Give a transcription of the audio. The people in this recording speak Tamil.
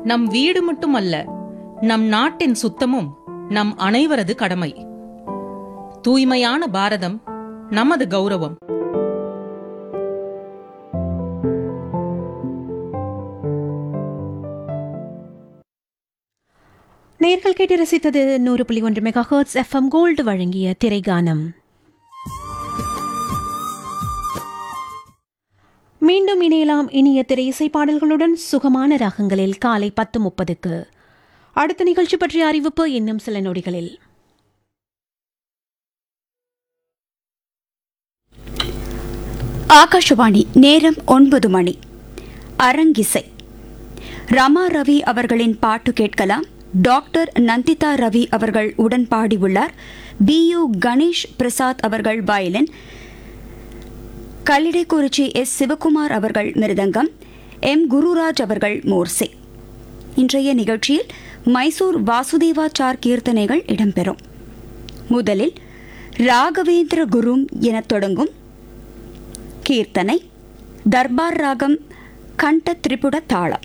நம் வீடு மட்டுமல்ல நம் நாட்டின் சுத்தமும் நம் அனைவரது கடமை தூய்மையான பாரதம் நமது கௌரவம் நேர்கள் கேட்டு ரசித்தது நூறு புள்ளி ஒன்று மெகா ஹர்ட்ஸ் எஃப்எம் கோல்டு வழங்கிய திரைகானம் மீண்டும் இணையலாம் இனிய திரை இசை பாடல்களுடன் சுகமான ராகங்களில் காலை பத்து முப்பதுக்கு அடுத்த நிகழ்ச்சி பற்றிய அறிவிப்பு இன்னும் சில நொடிகளில் ஆகாஷவாணி நேரம் ஒன்பது மணி அரங்கிசை ரமா ரவி அவர்களின் பாட்டு கேட்கலாம் டாக்டர் நந்திதா ரவி அவர்கள் உடன் பாடியுள்ளார் பி யு கணேஷ் பிரசாத் அவர்கள் வயலின் கல்லிடைக்குறிச்சி எஸ் சிவகுமார் அவர்கள் மிருதங்கம் எம் குருராஜ் அவர்கள் மோர்சே இன்றைய நிகழ்ச்சியில் மைசூர் வாசுதேவாச்சார் கீர்த்தனைகள் இடம்பெறும் முதலில் ராகவேந்திர குரும் எனத் தொடங்கும் கீர்த்தனை தர்பார் ராகம் கண்ட திரிபுட தாளம்